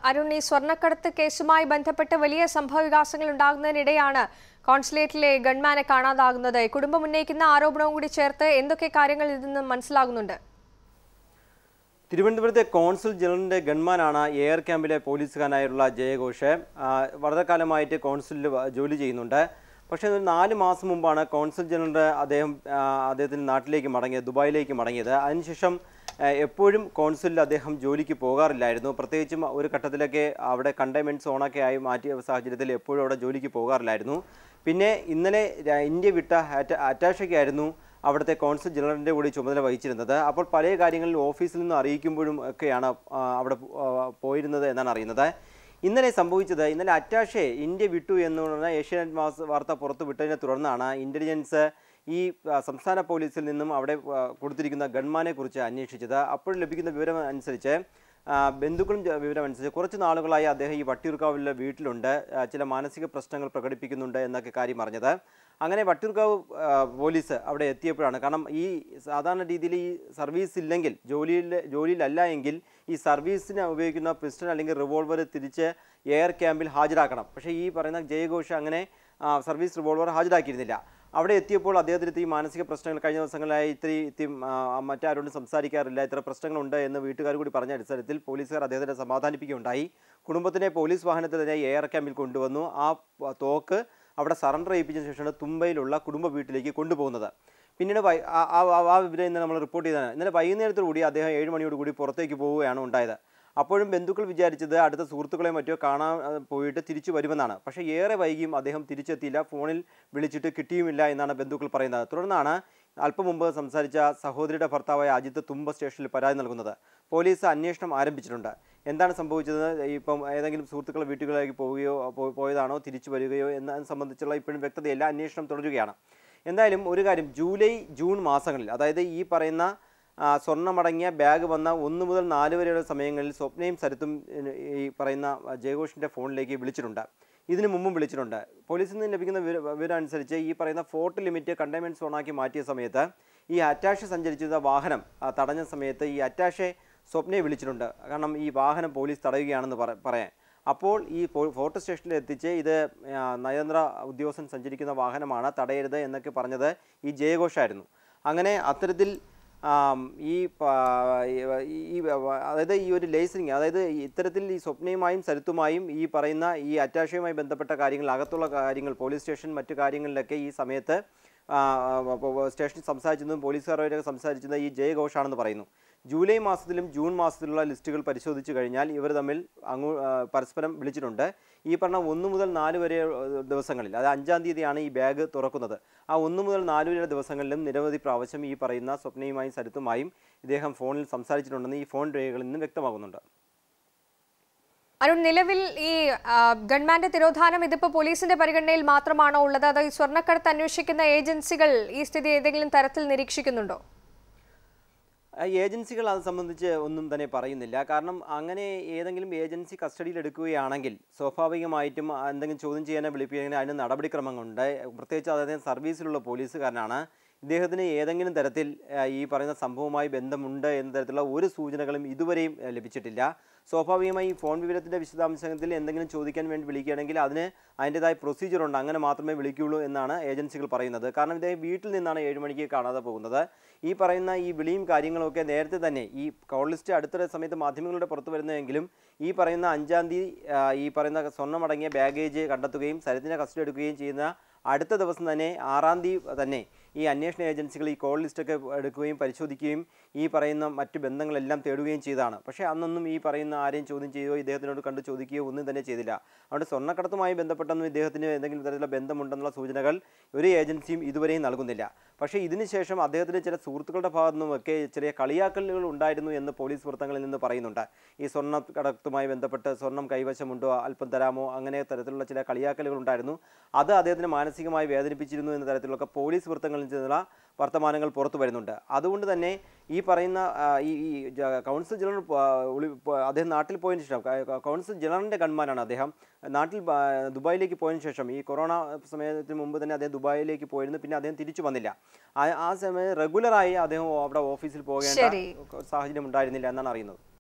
അരുൺ ഈ സ്വർണ്ണക്കടത്ത് കേസുമായി ബന്ധപ്പെട്ട് വലിയ സംഭവ വികാസങ്ങൾ ഉണ്ടാകുന്നതിനിടെയാണ് കോൺസുലേറ്റിലെ ഗൺമാനെ കാണാതാകുന്നത് കുടുംബം ഉന്നയിക്കുന്ന ആരോപണവും കൂടി ചേർത്ത് എന്തൊക്കെ കാര്യങ്ങൾ ഇതിൽ നിന്ന് മനസ്സിലാകുന്നുണ്ട് തിരുവനന്തപുരത്തെ കോൺസുൽ ജനറലിന്റെ ഗൺമാനാണ് എയർ ക്യാമ്പിലെ പോലീസുകാരനായിട്ടുള്ള ജയഘോഷ് ആ, വളരെ കാലമായിട്ട് കോൺസുലിൽ വ- ജോലി ചെയ്യുന്നുണ്ട് പക്ഷേ ഒരു നാല് മാസം മുമ്പാണ് കോൺസുൽ ജനറൽ അദ്ദേഹം ആ, അദ്ദേഹത്തിന് നാട്ടിലേക്ക് മടങ്ങിയത് ദുബായിലേക്ക് മടങ്ങിയത് അതിനുശേഷം ആ, എപ്പോഴും കോൺസുലിൽ അദ്ദേഹം ജോലിക്ക് പോകാറില്ലായിരുന്നു പ്രത്യേകിച്ചും ഒരു ഘട്ടത്തിലൊക്കെ അവിടെ കണ്ടെയ്ൻമെൻറ്റ് സോണൊക്കെ ആയി മാറ്റിയ സാഹചര്യത്തിൽ എപ്പോഴും അവിടെ ജോലിക്ക് പോകാറില്ലായിരുന്നു പിന്നെ ഇന്നലെ ര- ഇന്ത്യ വിട്ട അറ്റ അറ്റാഷയ്ക്കായിരുന്നു അവിടുത്തെ കോൺസുൽ ജനറലിൻ്റെ കൂടി ചുമതല വഹിച്ചിരുന്നത് അപ്പോൾ പല കാര്യങ്ങളിൽ ഓഫീസിൽ നിന്ന് അറിയിക്കുമ്പോഴും ഒക്കെയാണ് ആ, അവിടെ പോ- ആ, പോയിരുന്നത് എന്നാണ് അറിയുന്നത് ഇന്നലെ സംഭവിച്ചത് ഇന്നലെ അറ്റാഷെ ഇന്ത്യ വിട്ടു എന്ന് പറഞ്ഞ ഏഷ്യാനെറ്റ് മാസ് വാർത്ത പുറത്തു വിട്ടതിനെ തുടർന്നാണ് ഇൻ്റലിജൻസ് ഈ ആ, സംസ്ഥാന പോലീസിൽ നിന്നും അവിടെ ആ, കൊടുത്തിരിക്കുന്ന ഗൺമാനെ കുറിച്ച് അന്വേഷിച്ചത് അപ്പോൾ ലഭിക്കുന്ന വിവരം അനുസരിച്ച് ആ, ബന്ധുക്കളും ജ- വിവരം അനുസരിച്ച് കുറച്ച് നാളുകളായി അദ്ദേഹം ഈ വട്ടിയൂർക്കാവിലെ വീട്ടിലുണ്ട് ആ, ചില മാനസിക പ്രശ്നങ്ങൾ പ്രകടിപ്പിക്കുന്നുണ്ട് എന്നൊക്കെ കാര്യം അറിഞ്ഞത് അങ്ങനെ വട്ടിയൂർക്കാവ് ആ, പോലീസ് അവിടെ എത്തിയപ്പോഴാണ് കാരണം ഈ സാധാരണ രീതിയിൽ ഈ സർവീസ് ഇല്ലെങ്കിൽ ജോലിയിൽ ജോലിയിലല്ല എങ്കിൽ ഈ സർവീസിന് ഉപയോഗിക്കുന്ന പിസ്റ്റൺ അല്ലെങ്കിൽ റിവോൾവർ തിരിച്ച് എയർ ക്യാമ്പിൽ ഹാജരാക്കണം പക്ഷേ ഈ പറയുന്ന ജയഘോഷ് അങ്ങനെ ആ, സർവീസ് റിവോൾവർ ഹാജരാക്കിയിരുന്നില്ല അവിടെ എത്തിയപ്പോൾ അദ്ദേഹത്തിന് ഈ മാനസിക പ്രശ്നങ്ങൾ കഴിഞ്ഞ ദിവസങ്ങളായി ഇത്തിരി ഇത്തി മറ്റാരോടും സംസാരിക്കാറില്ല ഇത്ര പ്രശ്നങ്ങളുണ്ട് എന്ന് വീട്ടുകാർ കൂടി പറഞ്ഞ അടിസ്ഥാനത്തിൽ പോലീസുകാർ അദ്ദേഹത്തെ സമാധാനിപ്പിക്കുകയുണ്ടായി കുടുംബത്തിനെ പോലീസ് വാഹനത്തിൽ തന്നെ എയർ ക്യാമ്പിൽ കൊണ്ടുവന്നു ആ പ- തോക്ക് അവിടെ സറണ്ടർ ചെയ്യിപ്പിച്ച ശേഷമാണ് തുമ്പയിലുള്ള കുടുംബ വീട്ടിലേക്ക് കൊണ്ടുപോകുന്നത് പിന്നീട് വൈ- ആ- ആ ആ- ആ വിവരം ഇന്നലെ നമ്മൾ റിപ്പോർട്ട് ചെയ്തതാണ് ഇന്നലെ വൈകുന്നേരത്തോടു കൂടി അദ്ദേഹം ഏഴ് മണിയോട് കൂടി പുറത്തേക്ക് പോവുകയാണ് ഉണ്ടായത് അപ്പോഴും ബന്ധുക്കൾ വിചാരിച്ചത് അടുത്ത സുഹൃത്തുക്കളെ മറ്റോ കാണാൻ ആ, പോയിട്ട് തിരിച്ചു വരുമെന്നാണ് പക്ഷേ ഏറെ വൈകിയും അദ്ദേഹം തിരിച്ചെത്തിയില്ല ഫോണിൽ വിളിച്ചിട്ട് കിട്ടിയുമില്ല എന്നാണ് ബന്ധുക്കൾ പറയുന്നത് തുടർന്നാണ് അല്പം മുമ്പ് സംസാരിച്ച സഹോദരിയുടെ ഭർത്താവായ അജിത്ത് തുമ്പ സ്റ്റേഷനിൽ പരാതി നൽകുന്നത് പോലീസ് അന്വേഷണം ആരംഭിച്ചിട്ടുണ്ട് എന്താണ് സംഭവിച്ചത് ഇപ്പം ഏതെങ്കിലും സുഹൃത്തുക്കളെ വീട്ടുകളിലേക്ക് പോവുകയോ പോ- പോയതാണോ തിരിച്ചു വരികയോ എന്നതിനെ സംബന്ധിച്ചുള്ള ഇപ്പോഴും വ്യക്തതയില്ല അന്വേഷണം തുടരുകയാണ് എന്തായാലും ഒരു കാര്യം ജൂലൈ ജൂൺ മാസങ്ങളിൽ അതായത് ഈ പറയുന്ന ആ, സ്വർണ്ണമടങ്ങിയ ബാഗ് വന്ന ഒന്ന് മുതൽ നാല് വരെയുള്ള സമയങ്ങളിൽ സ്വപ്നയും സരിത്തും ഇന് ഈ പറയുന്ന ജയഘോഷിൻ്റെ ഫോണിലേക്ക് വിളിച്ചിട്ടുണ്ട് ഇതിനു മുമ്പും വിളിച്ചിട്ടുണ്ട് പോലീസിൽ നിന്ന് ലഭിക്കുന്ന വിവര- വിവരം അനുസരിച്ച് ഈ പറയുന്ന ഫോർട്ട് ലിമിറ്റ് കണ്ടെയ്ൻമെൻറ്റ് സോണാക്കി മാറ്റിയ സമയത്ത് ഈ അറ്റാഷെ സഞ്ചരിച്ചിരുന്ന വാഹനം ആ, തടഞ്ഞ സമയത്ത് ഈ അറ്റാഷെ സ്വപ്നയെ വിളിച്ചിട്ടുണ്ട് കാരണം ഈ വാഹനം പോലീസ് തടയുകയാണെന്ന് പറ പറയാൻ അപ്പോൾ ഈ പോ- ഫോർട്ട് സ്റ്റേഷനിൽ എത്തിച്ച് ഇത് ആ, നയതന്ത്ര ഉദ്യോഗസ്ഥൻ സഞ്ചരിക്കുന്ന വാഹനമാണ് തടയരുത് എന്നൊക്കെ പറഞ്ഞത് ഈ ജയഘോഷായിരുന്നു അങ്ങനെ അത്തരത്തിൽ ആം, ഈ പ- ഈ- ഈ അതായത് ഈ ഒരു ലൈസൻസിങ് അതായത് ഇത്തരത്തിൽ ഈ സ്വപ്നയുമായും സരിത്തുമായും ഈ പറയുന്ന ഈ അറ്റാഷയുമായി ബന്ധപ്പെട്ട കാര്യങ്ങൾ അകത്തുള്ള കാര്യങ്ങൾ പോലീസ് സ്റ്റേഷൻ മറ്റു കാര്യങ്ങളിലൊക്കെ ഈ സമയത്ത് ആ, ആ, സ്റ്റേഷനിൽ സംസാരിച്ചതും പോലീസുകാരൊക്കെ സംസാരിച്ചത് ഈ ജയഘോഷാണെന്ന് പറയുന്നു ജൂലൈ മാസത്തിലും ജൂൺ മാസത്തിലുള്ള ലിസ്റ്റുകൾ പരിശോധിച്ചു കഴിഞ്ഞാൽ ഇവർ തമ്മിൽ അങ്ങോ ആ, പരസ്പരം വിളിച്ചിട്ടുണ്ട് ഈ പറഞ്ഞ ഒന്ന് മുതൽ നാല് വരെ ഏഹ്, ദിവസങ്ങളിൽ അത് അഞ്ചാം തീയതിയാണ് ഈ ബാഗ് തുറക്കുന്നത് ആ ഒന്ന് മുതൽ നാല് വരെ ദിവസങ്ങളിലും നിരവധി പ്രാവശ്യം ഈ പറയുന്ന സ്വപ്നയുമായും സരിത്തുമായും ഇദ്ദേഹം ഫോണിൽ സംസാരിച്ചിട്ടുണ്ടെന്ന് ഈ ഫോൺ രേഖകളിൽ നിന്ന് വ്യക്തമാകുന്നുണ്ട് അരുൺ നിലവിൽ ഈ ആ, ഗൺമാന്റെ തിരോധാനം ഇതിപ്പോ പോലീസിന്റെ പരിഗണനയിൽ മാത്രമാണോ ഉള്ളത് അതോ ഈ സ്വർണ്ണക്കടത്ത് അന്വേഷിക്കുന്ന ഏജൻസികൾ ഈ സ്ഥിതി ഏതെങ്കിലും തരത്തിൽ നിരീക്ഷിക്കുന്നുണ്ടോ ആ ഏജൻസികൾ അത് സംബന്ധിച്ച് ഒന്നും തന്നെ പറയുന്നില്ല കാരണം അങ്ങനെ ഏതെങ്കിലും ഏജൻസി കസ്റ്റഡിയിൽ എടുക്കുകയാണെങ്കിൽ സ്വാഭാവികമായിട്ടും ആ എന്തെങ്കിലും ചോദ്യം ചെയ്യാനോ വിളിപ്പിക്കുകയാണെങ്കിൽ അതിന് നടപടിക്രമങ്ങളുണ്ട് പ്രത്യേകിച്ച് അദ്ദേഹം സർവീസിലുള്ള പോലീസുകാരനാണ് ഇദ്ദേഹത്തിന് ഏതെങ്കിലും തരത്തിൽ ആ, ഈ പറയുന്ന സംഭവവുമായി ബന്ധമുണ്ട് എന്ന തരത്തിലുള്ള ഒരു സൂചനകളും ഇതുവരെയും ആ, ലഭിച്ചിട്ടില്ല സ്വാഭാവികമായി ഈ ഫോൺ വിവരത്തിൻ്റെ വിശദാംശത്തിൽ എന്തെങ്കിലും ചോദിക്കാൻ വേണ്ടി വിളിക്കുകയാണെങ്കിൽ അതിന് അതിൻ്റെതായ പ്രൊസീജിയർ ഉണ്ട് അങ്ങനെ മാത്രമേ വിളിക്കുകയുള്ളൂ എന്നാണ് ഏജൻസികൾ പറയുന്നത് കാരണം ഇദ്ദേഹം വീട്ടിൽ നിന്നാണ് ഏഴ് മണിക്ക് കാണാതെ പോകുന്നത് ഈ പറയുന്ന ഈ വിളിയും കാര്യങ്ങളൊക്കെ നേരത്തെ തന്നെ ഈ കോൾ ലിസ്റ്റ് അടുത്ത സമയത്ത് മാധ്യമങ്ങളുടെ പുറത്തു വരുന്നതെങ്കിലും ഈ പറയുന്ന അഞ്ചാം തീയതി ആ, ഈ പറയുന്ന സ്വർണ്ണമടങ്ങിയ ബാഗേജ് കണ്ടെത്തുകയും സരത്തിനെ കസ്റ്റഡി എടുക്കുകയും ചെയ്യുന്ന അടുത്ത ദിവസം തന്നെ ആറാം തീയതി തന്നെ ഈ അന്വേഷണ ഏജൻസികൾ ഈ കോൾ ലിസ്റ്റൊക്കെ എടുക്കുകയും പരിശോധിക്കുകയും ഈ പറയുന്ന മറ്റ് ബന്ധങ്ങളെല്ലാം തേടുകയും ചെയ്തതാണ് പക്ഷേ അന്നൊന്നും ഈ പറയുന്ന ആരെയും ചോദ്യം ചെയ്യുകയോ ഇദ്ദേഹത്തിനോട് കണ്ട് ചോദിക്കുകയോ ഒന്നും തന്നെ ചെയ്തില്ല അതുകൊണ്ട് സ്വർണ്ണക്കടത്തുമായി ബന്ധപ്പെട്ടൊന്നും ഇദ്ദേഹത്തിന് എന്തെങ്കിലും തരത്തിലുള്ള ബന്ധമുണ്ടെന്നുള്ള സൂചനകൾ ഒരു ഏജൻസിയും ഇതുവരെയും നൽകുന്നില്ല പക്ഷേ ഇതിനുശേഷം അദ്ദേഹത്തിൻ്റെ ചില സുഹൃത്തുക്കളുടെ ഭാഗത്തു നിന്നുമൊക്കെ ചെറിയ കളിയാക്കലുകൾ ഉണ്ടായിരുന്നു എന്ന് പോലീസ് വൃത്തങ്ങളിൽ നിന്ന് പറയുന്നുണ്ട് ഈ സ്വർണ്ണക്കടത്തുമായി ബന്ധപ്പെട്ട് സ്വർണം കൈവശമുണ്ടോ അല്പം തരാമോ അങ്ങനെ തരത്തിലുള്ള ചില കളിയാക്കലുകൾ ഉണ്ടായിരുന്നു അത് അദ്ദേഹത്തിന് മാനസികമായി വേദനിപ്പിച്ചിരുന്നു എന്ന തരത്തിലൊക്കെ പോലീസ് വൃത്തങ്ങളിൽ നിന്നുള്ള വർത്തമാനങ്ങൾ പുറത്തു വരുന്നുണ്ട് അതുകൊണ്ട് തന്നെ ഈ പറയുന്ന ആ, ഈ ഈ ജ- കൗൺസിൽ ജനറൽ പ- ഒളി- പ- അദ്ദേഹം നാട്ടിൽ പോയതിനു ശേഷം ക- ക- കൗൺസിൽ ജനറലിൻ്റെ ഗൺമാനാണ് അദ്ദേഹം നാട്ടിൽ ബ- ദുബായിലേക്ക് പോയതിനു ശേഷം ഈ കൊറോണ സമയത്തിന് മുമ്പ് തന്നെ അദ്ദേഹം ദുബായിലേക്ക് പോയിരുന്നു പിന്നെ അദ്ദേഹം തിരിച്ചു വന്നില്ല ആ- ആ സമയം റെഗുലറായി അദ്ദേഹം അവിടെ ഓഫീസിൽ പോകേണ്ട ശരി. സാഹചര്യം ഉണ്ടായിരുന്നില്ല എന്നാണ് അറിയുന്നത്